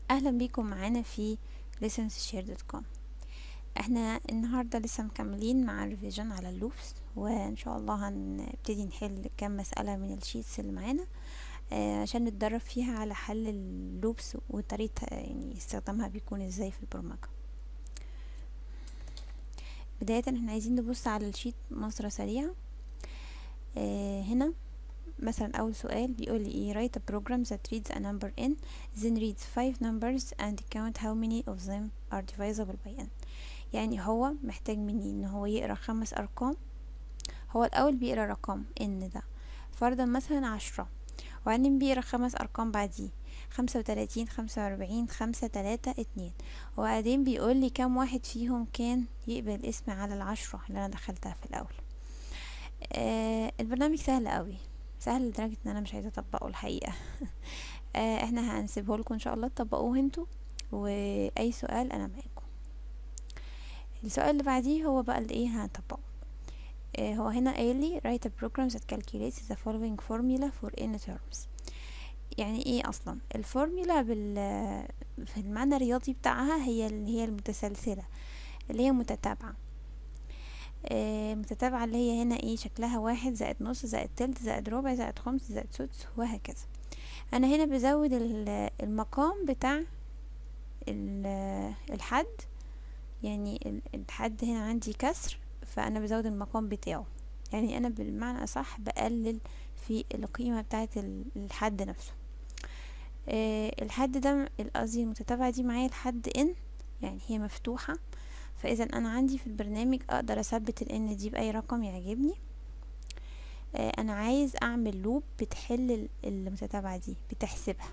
اهلا بيكم معانا في lessonsshare.com احنا النهاردة لسه مكملين مع الريفيجن على اللوبس وان شاء الله هنبتدي نحل كام مسألة من الشيتس اللي معانا آه عشان نتدرب فيها على حل اللوبس وطريقة يعني استخدامها بيكون ازاي في البرمجة بداية احنا عايزين نبص على الشيت نظرة سريعة آه هنا مثلا أول سؤال بيقول لي إيه write a program that reads a number n then reads five numbers and count how many of them are divisible by n يعني هو محتاج مني إن هو يقرأ خمس أرقام هو الأول بيقرأ رقم n ده فرضا مثلا عشرة وبعدين بيقرأ خمس أرقام بعديه خمسة وتلاتين خمسة وأربعين خمسة تلاتة اتنين وبعدين بيقول لي كم واحد فيهم كان يقبل اسم على العشرة اللي أنا دخلتها في الأول آه البرنامج سهل قوي سهل لدرجة ان انا مش عايزة اطبقه الحقيقة آه احنا هنسيبه لكم ان شاء الله تطبقوه انتوا واي سؤال انا معاكم السؤال اللي بعديه هو بقى اللي ايه هنطبقه آه هو هنا قايل لي write a program that calculates the following formula for n terms يعني ايه اصلا الفورميلا بال في المعنى الرياضي بتاعها هي اللي هي المتسلسلة اللي هي متتابعة آه متتابعة اللي هي هنا ايه شكلها واحد زائد نص زائد تلت زائد ربع زائد خمس زائد سدس وهكذا انا هنا بزود المقام بتاع الحد يعني الحد هنا عندي كسر فانا بزود المقام بتاعه يعني انا بالمعنى اصح بقلل في القيمة بتاعت الحد نفسه آه الحد ده قصدي المتتابعة دي معايا الحد ان يعني هي مفتوحة فاذا انا عندي في البرنامج اقدر اثبت الان دي باي رقم يعجبني آه انا عايز اعمل لوب بتحل المتتابعة دي بتحسبها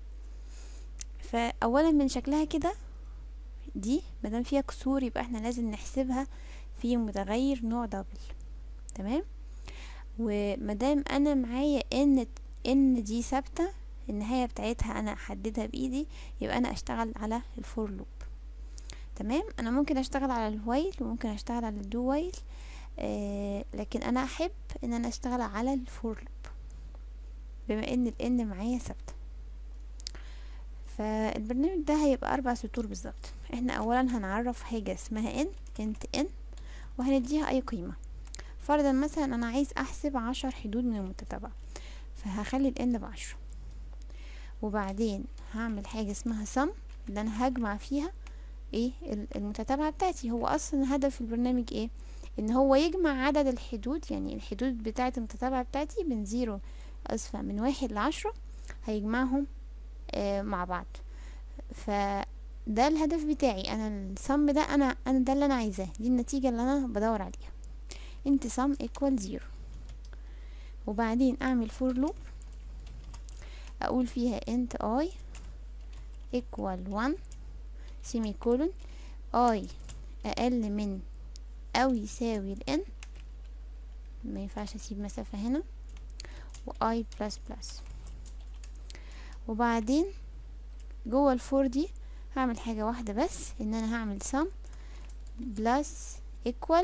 فاولا من شكلها كده دي مادام فيها كسور يبقى احنا لازم نحسبها في متغير نوع دبل تمام ومادام انا معايا ان ان دي ثابته النهايه بتاعتها انا احددها بايدي يبقى انا اشتغل على الفور لوب تمام انا ممكن اشتغل على الوايل وممكن اشتغل على الدو وايل آه لكن انا احب ان انا اشتغل على الفور لوب بما ان الان معايا ثابته فالبرنامج ده هيبقى اربع سطور بالظبط احنا اولا هنعرف حاجه اسمها ان انت ان وهنديها اي قيمه فرضا مثلا انا عايز احسب عشر حدود من المتتابعه فهخلي الان بعشرة وبعدين هعمل حاجه اسمها sum اللي انا هجمع فيها ايه المتتابعة بتاعتي هو اصلا هدف البرنامج ايه ان هو يجمع عدد الحدود يعني الحدود بتاعة المتتابعة بتاعتي من زيرو اسفة من واحد لعشرة هيجمعهم آه مع بعض فده الهدف بتاعي انا الصم ده انا انا ده اللي انا عايزاه دي النتيجة اللي انا بدور عليها انت sum equal زيرو وبعدين اعمل for loop اقول فيها int i equal 1 سيمي كولون اي اقل من او يساوي الان ما ينفعش اسيب مسافة هنا واي بلس بلس وبعدين جوه الفور دي هعمل حاجة واحدة بس ان انا هعمل sum بلس equal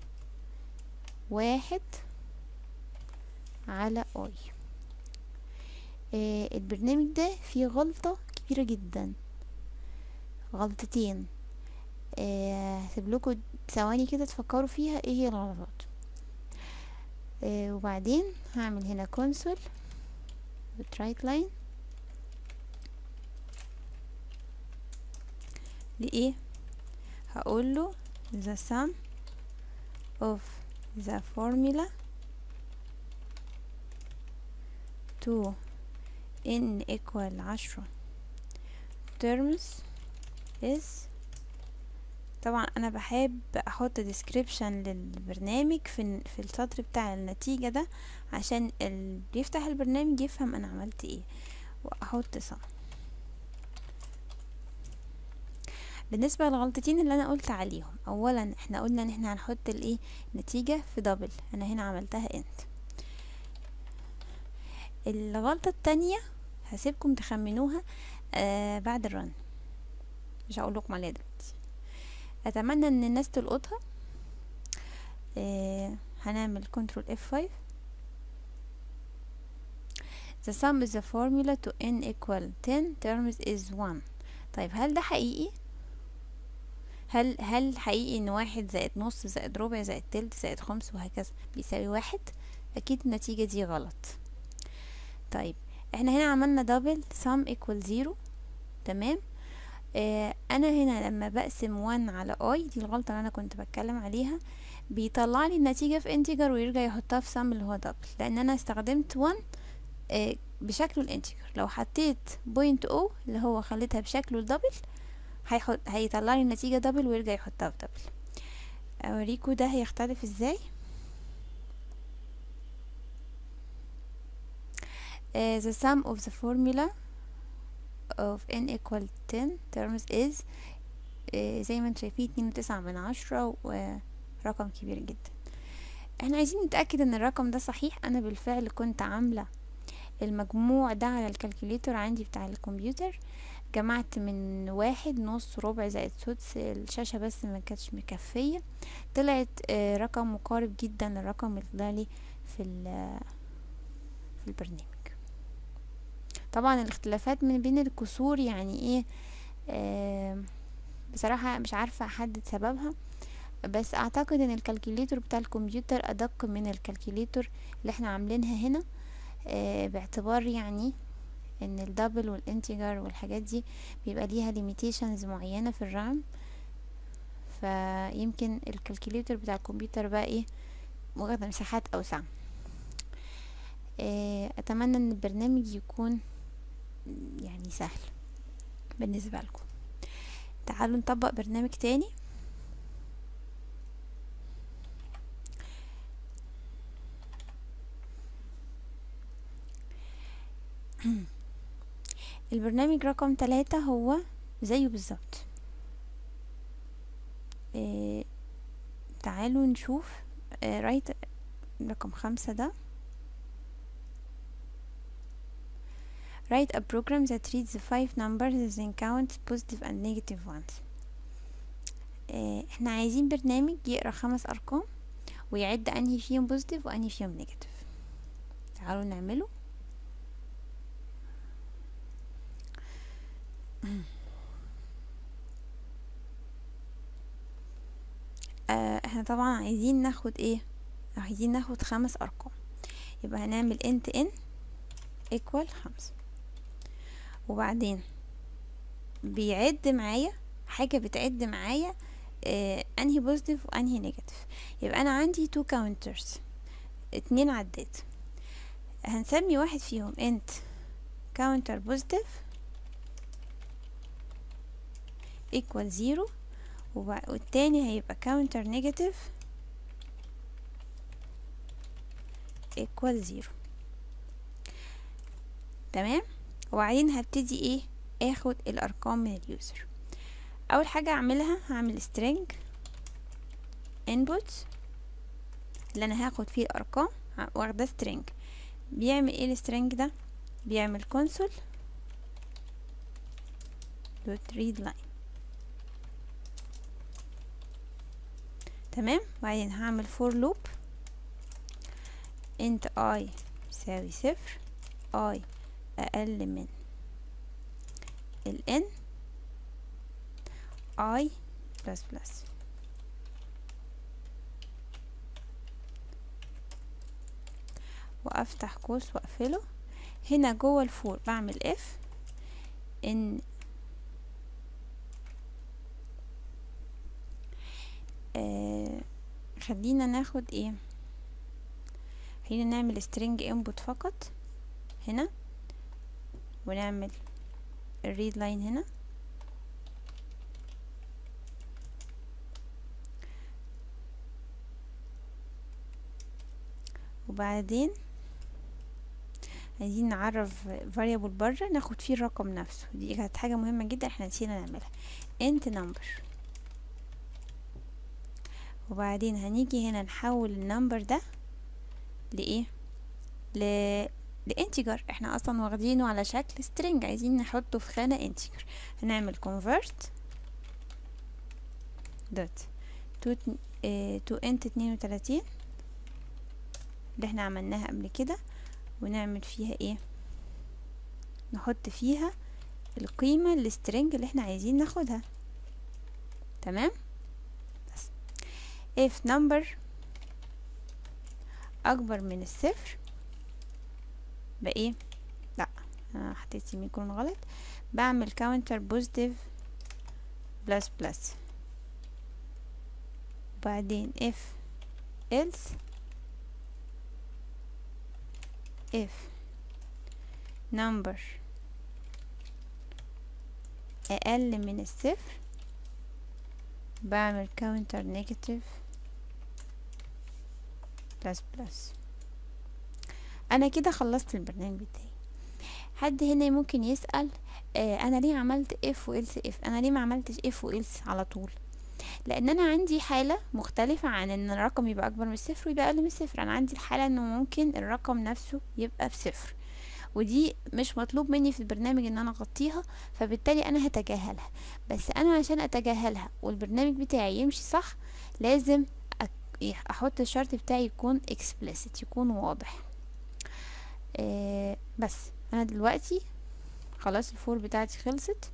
واحد على اي آه البرنامج ده فيه غلطة كبيرة جدا غلطتين هسيب لكم ثواني كده تفكروا فيها ايه هي الغلطات آه وبعدين هعمل هنا كونسول رايت لاين لايه هقول له the sum of the formula to n equal عشرة terms is طبعا انا بحب احط description للبرنامج في في السطر بتاع النتيجة ده عشان اللي بيفتح البرنامج يفهم انا عملت ايه واحط صح بالنسبة للغلطتين اللي انا قلت عليهم اولا احنا قلنا ان احنا هنحط الايه نتيجة في دبل انا هنا عملتها انت الغلطة التانية هسيبكم تخمنوها آه بعد الرن مش هقول لكم عليها دلوقتي اتمنى ان الناس تلقطها آه هنعمل كنترول F5 The sum is the formula to n equal 10 terms is 1 طيب هل ده حقيقي هل هل حقيقي ان واحد زائد نص زائد ربع زائد تلت زائد خمس وهكذا بيساوي واحد اكيد النتيجة دي غلط طيب احنا هنا عملنا دبل sum equal zero تمام آه انا هنا لما بقسم 1 على اي دي الغلطة اللي انا كنت بتكلم عليها بيطلع لي النتيجة في انتجر ويرجع يحطها في sum اللي هو دبل لان انا استخدمت 1 آه بشكله الانتجر لو حطيت بوينت او اللي هو خليتها بشكله الدبل هيحط هيطلع لي النتيجة دبل ويرجع يحطها في دبل اوريكم ده هيختلف ازاي uh, the sum of the formula of n equal 10 terms is uh, زي ما انتم شايفين اتنين وتسعة من عشرة ورقم كبير جدا احنا عايزين نتأكد ان الرقم ده صحيح انا بالفعل كنت عاملة المجموع ده على الكالكوليتر عندي بتاع الكمبيوتر جمعت من واحد نص ربع زائد سدس الشاشة بس ما كانتش مكفية طلعت آه رقم مقارب جدا للرقم اللي طلع لي في في البرنامج طبعا الاختلافات من بين الكسور يعني ايه آه بصراحة مش عارفة احدد سببها بس اعتقد ان الكالكوليتر بتاع الكمبيوتر ادق من الكالكوليتر اللي احنا عاملينها هنا آه باعتبار يعني ان الدبل والانتجر والحاجات دي بيبقى ليها ليميتيشنز معينة في الرام فيمكن الكالكوليتر بتاع الكمبيوتر بقى ايه واخدة مساحات اوسع آه اتمنى ان البرنامج يكون يعني سهل بالنسبة لكم تعالوا نطبق برنامج تاني البرنامج رقم تلاتة هو زيه بالظبط إيه تعالوا نشوف إيه رايت رقم خمسة ده Write a program that reads the five numbers then counts positive and negative ones. إيه احنا عايزين برنامج يقرا خمس ارقام ويعد انهي فيهم بوزيتيف وانهي فيهم نيجاتيف تعالوا نعمله آه احنا طبعا عايزين ناخد ايه عايزين ناخد خمس ارقام يبقى هنعمل انت ان equal خمسة وبعدين بيعد معايا حاجة بتعد معايا آه انهي بوزيتيف وانهي نيجاتيف يبقى انا عندي تو كاونترز اتنين عدات هنسمي واحد فيهم انت كاونتر بوزيتيف equal زيرو والتاني هيبقى counter negative equal زيرو تمام وبعدين هبتدي ايه اخد الارقام من اليوزر اول حاجة اعملها هعمل string input اللي انا هاخد فيه الارقام واخده string بيعمل ايه السترنج ده بيعمل console dot read line تمام بعدين هعمل for loop int i يساوي صفر i اقل من ال n i plus plus وافتح قوس واقفله هنا جوه الفور بعمل اف ان آه خلينا ناخد ايه خلينا نعمل string input فقط هنا ونعمل الريد لاين هنا وبعدين عايزين نعرف variable بره ناخد فيه الرقم نفسه دي كانت حاجة مهمة جدا احنا نسينا نعملها int number وبعدين هنيجي هنا نحول النمبر ده لايه ل لانتجر احنا اصلا واخدينه على شكل string عايزين نحطه في خانة انتجر هنعمل convert دوت تو اه تو انت اتنين وتلاتين اللي احنا عملناها قبل كده ونعمل فيها ايه نحط فيها القيمة السترنج اللي احنا عايزين ناخدها تمام بس if number اكبر من الصفر بايه لا انا حطيت سيميكولون غلط بعمل كاونتر بوزيتيف بلس بلس بعدين if else if number أقل من الصفر بعمل counter negative بلس بلس أنا كده خلصت البرنامج بتاعي حد هنا ممكن يسأل آه أنا ليه عملت if و else if أنا ليه ما عملتش if و else على طول لان انا عندي حاله مختلفه عن ان الرقم يبقى اكبر من الصفر ويبقى اقل من الصفر انا عندي الحاله انه ممكن الرقم نفسه يبقى بصفر ودي مش مطلوب مني في البرنامج ان انا اغطيها فبالتالي انا هتجاهلها بس انا عشان اتجاهلها والبرنامج بتاعي يمشي صح لازم احط الشرط بتاعي يكون explicit يكون واضح آه بس انا دلوقتي خلاص الفور بتاعتي خلصت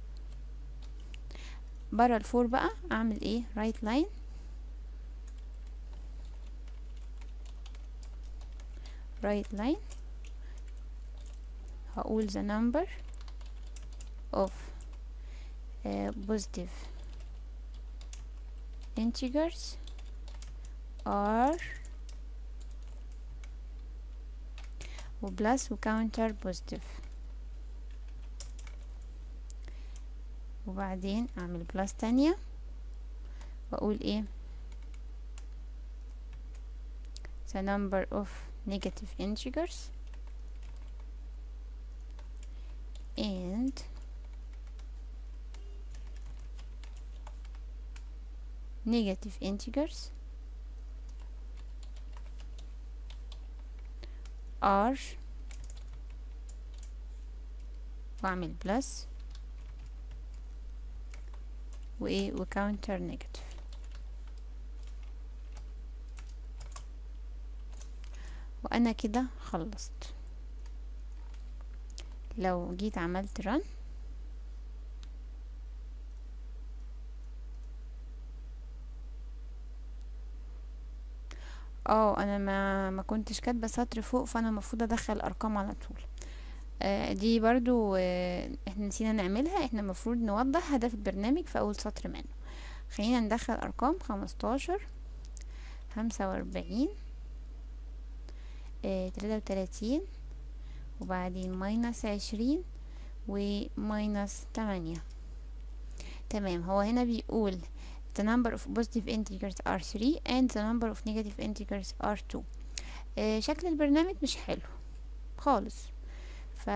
برا الفور بقى اعمل ايه رايت لاين رايت لاين هقول the number of uh, positive integers are وبلس وكاونتر بوزيتيف وبعدين اعمل بلس تانية واقول ايه the number of negative integers and negative integers are واعمل بلس وايه وكاونتر نيجاتيف وانا كده خلصت لو جيت عملت رن اه انا ما ما كنتش كاتبه سطر فوق فانا المفروض ادخل ارقام على طول آه دي برضو آه احنا نسينا نعملها احنا المفروض نوضح هدف البرنامج في اول سطر منه خلينا ندخل ارقام خمستاشر خمسة واربعين تلاتة وتلاتين وبعدين ماينس عشرين وماينس تمانية تمام هو هنا بيقول the number of positive integers are 3 and the number of negative integers are 2 آه شكل البرنامج مش حلو خالص ف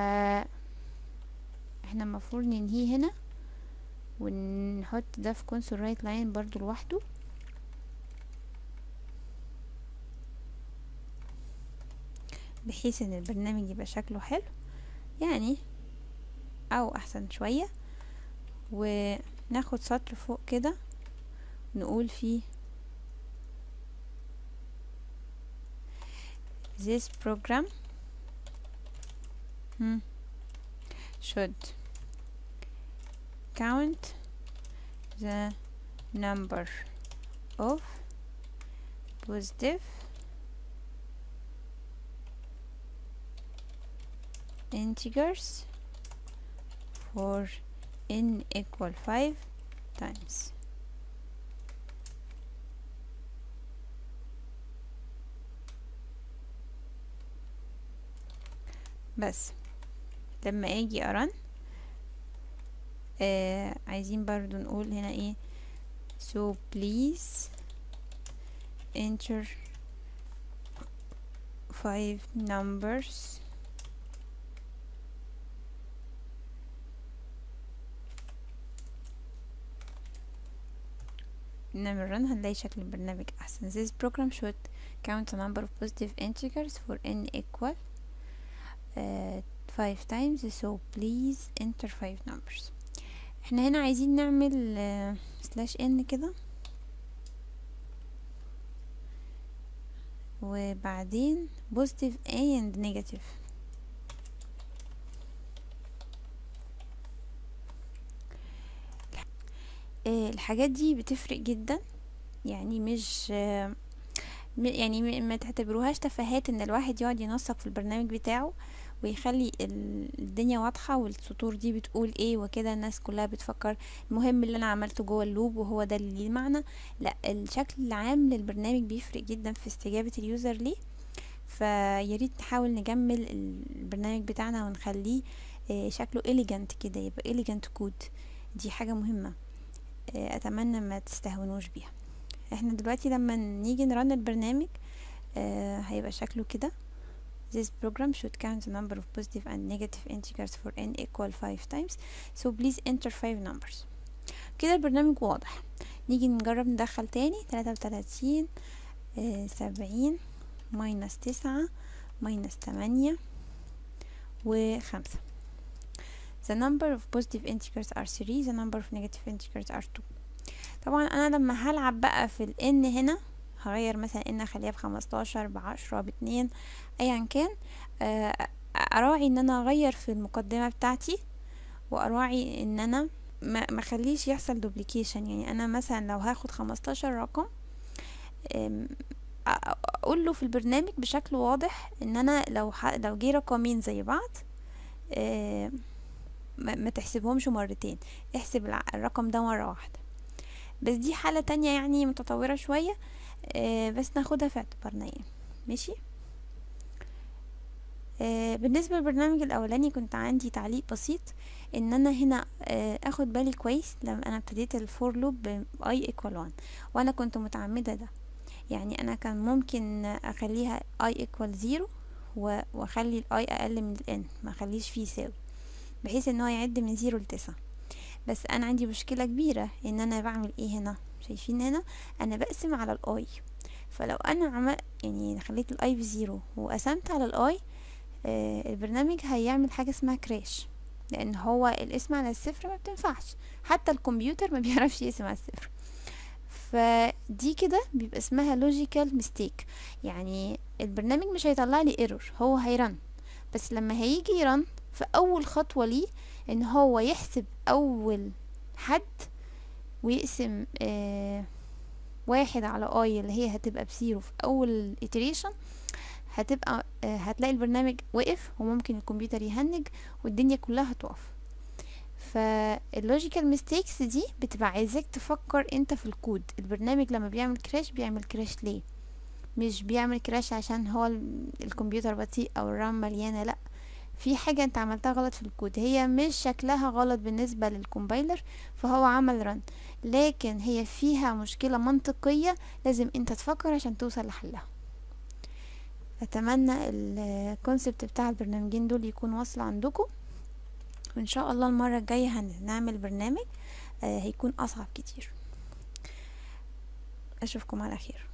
احنا المفروض ننهيه هنا ونحط ده في كونسول رايت لاين برضو لوحده بحيث ان البرنامج يبقى شكله حلو يعني او احسن شوية وناخد سطر فوق كده نقول فيه this program hmm, should count the number of positive integers for n equal 5 times بس لما اجي ارن آه عايزين برضو نقول هنا ايه so please enter five numbers نعمل run هنلاقي شكل البرنامج احسن this program should count the number of positive integers for n equal uh, five times so please enter five numbers احنا هنا عايزين نعمل سلاش uh, n كده وبعدين positive and negative آه، الحاجات دي بتفرق جدا يعني مش آه، م- يعني م- ما تعتبروهاش تفاهات ان الواحد يقعد ينسق في البرنامج بتاعه ويخلي ال- الدنيا واضحة والسطور دي بتقول ايه وكده الناس كلها بتفكر المهم اللي انا عملته جوه اللوب وهو ده اللي ليه معنى لا الشكل العام للبرنامج بيفرق جدا في استجابة اليوزر ليه فياريت نحاول نجمل البرنامج بتاعنا ونخليه آه، شكله إليجانت كده يبقى إليجانت كود دي حاجة مهمة آه، أتمنى ما تستهونوش بيها احنا دلوقتي لما نيجي نرن البرنامج آه هيبقى شكله كده This program should count the number of positive and negative integers for n equal 5 times so please enter 5 numbers كده البرنامج واضح نيجي نجرب ندخل تاني 33 آه 70 ماينس تسعة ماينس تمانية وخمسة The number of positive integers are 3 the number of negative integers are 2 طبعا انا لما هلعب بقى في ال n هنا هغير مثلا n اخليها بخمستاشر بعشرة باتنين ايا كان آه، اراعي ان انا اغير في المقدمة بتاعتي واراعي ان انا ما ما اخليش يحصل دوبليكيشن يعني انا مثلا لو هاخد خمستاشر رقم أم، أ- أ- اقول له في البرنامج بشكل واضح ان انا لو ح... لو جه رقمين زي بعض آه، ما ما تحسبهمش مرتين احسب الع- الرقم ده مرة واحدة بس دي حالة تانية يعني متطورة شوية آه، بس ناخدها في اعتبارنا يعني ماشي آه، بالنسبة للبرنامج الأولاني كنت عندي تعليق بسيط ان انا هنا آه، اخد بالي كويس لما انا ابتديت الفور لوب ب i equal 1 وانا كنت متعمدة ده يعني انا كان ممكن اخليها i equal 0 و- واخلي ال i اقل من ال n ما اخليش فيه يساوي بحيث ان هو يعد من 0 ل 9 بس انا عندي مشكلة كبيرة ان انا بعمل ايه هنا شايفين هنا انا بقسم على الاي فلو انا عمل يعني خليت الاي بزيرو وقسمت على الاي آه البرنامج هيعمل حاجة اسمها كراش لان هو الاسم على الصفر ما بتنفعش حتى الكمبيوتر ما بيعرفش يقسم على الصفر فدي كده بيبقى اسمها لوجيكال ميستيك يعني البرنامج مش هيطلع لي ايرور هو هيرن بس لما هيجي يرن في اول خطوة ليه ان هو يحسب اول حد ويقسم آه واحد على اي اللي هي هتبقى بزيرو في اول iteration هتبقى آه هتلاقي البرنامج وقف وممكن الكمبيوتر يهنج والدنيا كلها هتقف فاللوجيكال ميستيكس دي بتبقى عايزاك تفكر انت في الكود البرنامج لما بيعمل كراش بيعمل كراش ليه مش بيعمل كراش عشان هو ال- الكمبيوتر بطيء او الرام مليانه لا في حاجه انت عملتها غلط في الكود هي مش شكلها غلط بالنسبه للكومبايلر فهو عمل رن لكن هي فيها مشكله منطقيه لازم انت تفكر عشان توصل لحلها اتمنى الكونسبت بتاع البرنامجين دول يكون واصل عندكم وان شاء الله المره الجايه هنعمل برنامج آه، هيكون اصعب كتير اشوفكم على خير